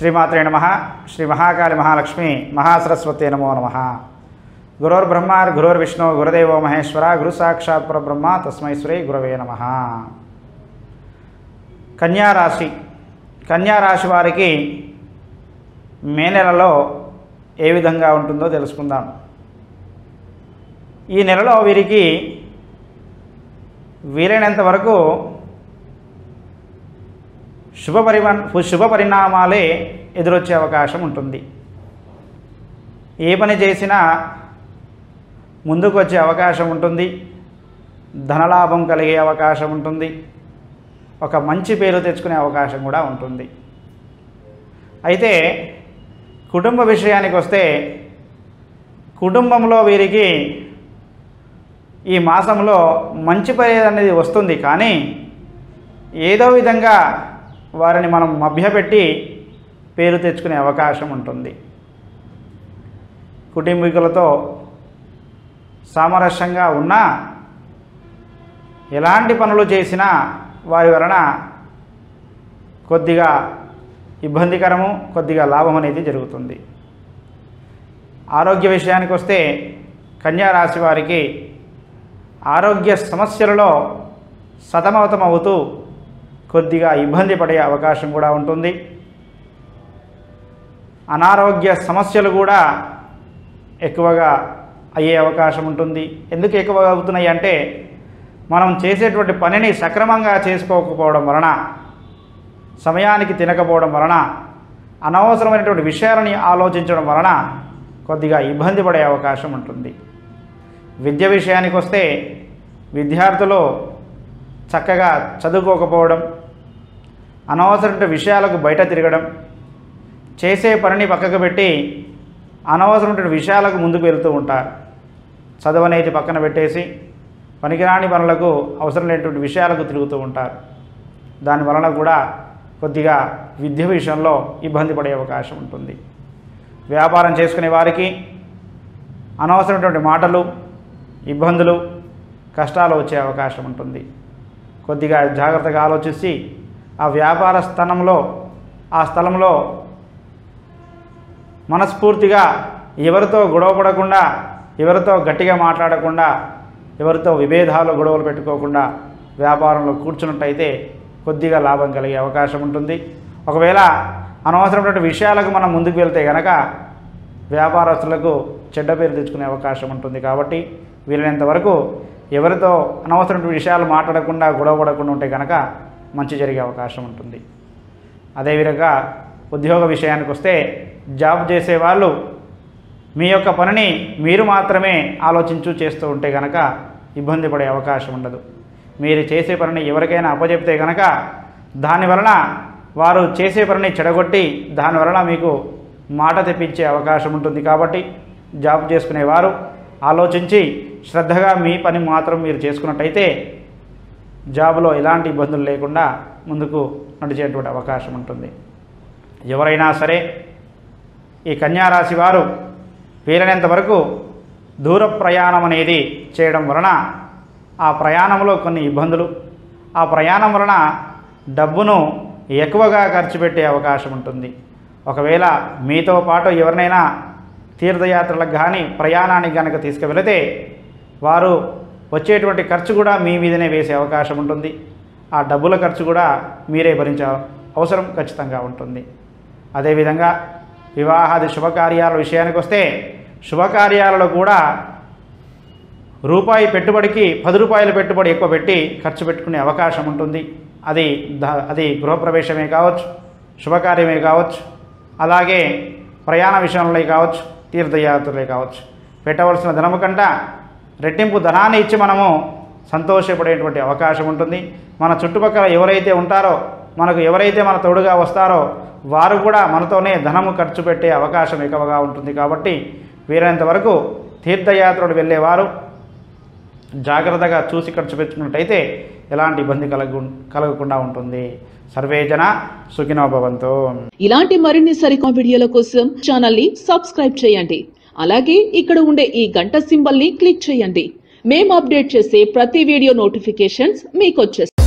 శ్రీమాత్రే నమ శ్రీ మహాకాళి మహాలక్ష్మి మహాసరస్వతి నమో నమ గురోర్బ్రహ్మ గురోర్విష్ణు గురుదేవో మహేశ్వర గురు సాక్షాత్ పరబ్రహ్మ తస్మై శ్రీ గురవే నమ కన్యారాశి కన్యారాశి వారికి మే నెలలో ఏ విధంగా ఉంటుందో తెలుసుకుందాం ఈ నెలలో వీరికి వీలైనంత వరకు శుభ పరిమ శుభ పరిణామాలే ఎదురొచ్చే అవకాశం ఉంటుంది ఏ పని చేసినా ముందుకు వచ్చే అవకాశం ఉంటుంది ధనలాభం కలిగే అవకాశం ఉంటుంది ఒక మంచి పేరు తెచ్చుకునే అవకాశం కూడా ఉంటుంది అయితే కుటుంబ విషయానికి వస్తే కుటుంబంలో వీరికి ఈ మాసంలో మంచి పని అనేది వస్తుంది కానీ ఏదో విధంగా వారిని మనం మభ్యపెట్టి పేరు తెచ్చుకునే అవకాశం ఉంటుంది కుటుంబీకులతో సామరస్యంగా ఉన్నా ఎలాంటి పనులు చేసినా వారి వలన కొద్దిగా ఇబ్బందికరము కొద్దిగా లాభం అనేది జరుగుతుంది ఆరోగ్య విషయానికి వస్తే కన్యా రాశి వారికి ఆరోగ్య సమస్యలలో సతమతమవుతూ కొద్దిగా ఇబ్బంది పడే అవకాశం కూడా ఉంటుంది అనారోగ్య సమస్యలు కూడా ఎక్కువగా అయ్యే అవకాశం ఉంటుంది ఎందుకు ఎక్కువగా అవుతున్నాయి అంటే మనం చేసేటువంటి పనిని సక్రమంగా చేసుకోకపోవడం వలన సమయానికి తినకపోవడం వలన అనవసరమైనటువంటి విషయాలని ఆలోచించడం వలన కొద్దిగా ఇబ్బంది పడే అవకాశం ఉంటుంది విద్య విషయానికి వస్తే విద్యార్థులు చక్కగా చదువుకోకపోవడం అనవసరమైన విషయాలకు బయట తిరగడం చేసే పనిని పక్కకు పెట్టి అనవసరమైన విషయాలకు ముందుకు వెళ్తూ ఉంటారు చదువు అనేది పక్కన పెట్టేసి పనికిరాని పనులకు అవసరం లేనటువంటి విషయాలకు తిరుగుతూ ఉంటారు దాని వలన కూడా కొద్దిగా విద్య విషయంలో ఇబ్బంది పడే అవకాశం ఉంటుంది వ్యాపారం చేసుకునే వారికి అనవసరమైనటువంటి మాటలు ఇబ్బందులు కష్టాలు వచ్చే అవకాశం ఉంటుంది కొద్దిగా జాగ్రత్తగా ఆలోచించి ఆ వ్యాపార స్థలంలో ఆ స్థలంలో మనస్ఫూర్తిగా ఎవరితో గొడవ పడకుండా ఎవరితో గట్టిగా మాట్లాడకుండా ఎవరితో విభేదాలు గొడవలు పెట్టుకోకుండా వ్యాపారంలో కూర్చున్నట్టయితే కొద్దిగా లాభం కలిగే అవకాశం ఉంటుంది ఒకవేళ అనవసరమైన విషయాలకు మనం ముందుకు వెళ్తే గనక వ్యాపారస్తులకు చెడ్డ పేరు తెచ్చుకునే అవకాశం ఉంటుంది కాబట్టి వీలైనంత వరకు ఎవరితో అనవసరమైన విషయాలు మాట్లాడకుండా గొడవ పడకుండా ఉంటే కనుక మంచి జరిగే అవకాశం ఉంటుంది అదేవిధంగా ఉద్యోగ విషయానికి వస్తే జాబ్ చేసే వాళ్ళు మీ యొక్క పనిని మీరు మాత్రమే ఆలోచించు చేస్తూ ఉంటే కనుక ఇబ్బంది పడే అవకాశం ఉండదు మీరు చేసే పనిని ఎవరికైనా అప్పచెప్తే కనుక దాని వలన వారు చేసే పనిని చెడగొట్టి దాని వలన మీకు మాట తెప్పించే అవకాశం ఉంటుంది కాబట్టి జాబ్ చేసుకునేవారు ఆలోచించి శ్రద్ధగా మీ పని మాత్రం మీరు చేసుకున్నట్టయితే జాబ్లో ఎలాంటి ఇబ్బందులు లేకుండా ముందుకు నడిచేటువంటి అవకాశం ఉంటుంది ఎవరైనా సరే ఈ కన్యారాశి వారు వీలైనంత వరకు దూర ప్రయాణం అనేది చేయడం వలన ఆ ప్రయాణంలో కొన్ని ఇబ్బందులు ఆ ప్రయాణం వలన డబ్బును ఎక్కువగా ఖర్చు పెట్టే అవకాశం ఉంటుంది ఒకవేళ మీతో పాటు ఎవరినైనా తీర్థయాత్రలకు కానీ ప్రయాణానికి కనుక తీసుకువెళితే వారు వచ్చేటువంటి ఖర్చు కూడా మీ మీదనే వేసే అవకాశం ఉంటుంది ఆ డబ్బుల ఖర్చు కూడా మీరే భరించే అవసరం ఖచ్చితంగా ఉంటుంది అదేవిధంగా వివాహాది శుభకార్యాల విషయానికి వస్తే శుభకార్యాలలో కూడా రూపాయి పెట్టుబడికి పది రూపాయల పెట్టుబడి ఎక్కువ పెట్టి ఖర్చు పెట్టుకునే అవకాశం ఉంటుంది అది ద అది గృహప్రవేశమే కావచ్చు శుభకార్యమే కావచ్చు అలాగే ప్రయాణ విషయంలో కావచ్చు తీర్థయాత్రలే కావచ్చు పెట్టవలసిన ధనము కంట రెట్టింపు ధనాన్ని ఇచ్చి మనము సంతోషపడేటువంటి అవకాశం ఉంటుంది మన చుట్టుపక్కల ఎవరైతే ఉంటారో మనకు ఎవరైతే మన తోడుగా వస్తారో వారు కూడా మనతోనే ధనము ఖర్చు పెట్టే అవకాశం ఎక్కువగా ఉంటుంది కాబట్టి వీరైనంత వరకు తీర్థయాత్రలు వెళ్ళేవారు జాగ్రత్తగా చూసి ఖర్చు పెట్టుకున్నట్టయితే ఎలాంటి ఇబ్బంది కలగ కలగకుండా ఉంటుంది సర్వే జన సుఖినో భవంతు ఇలాంటి మరిన్ని సరికొత్త వీడియోల కోసం ఛానల్ ని సబ్స్క్రైబ్ చేయండి అలాగే ఇక్కడ ఉండే ఈ గంట సింబల్ ని క్లిక్ చేయండి మేము అప్డేట్ చేసే ప్రతి వీడియో నోటిఫికేషన్స్ మీకు వచ్చేస్తాయి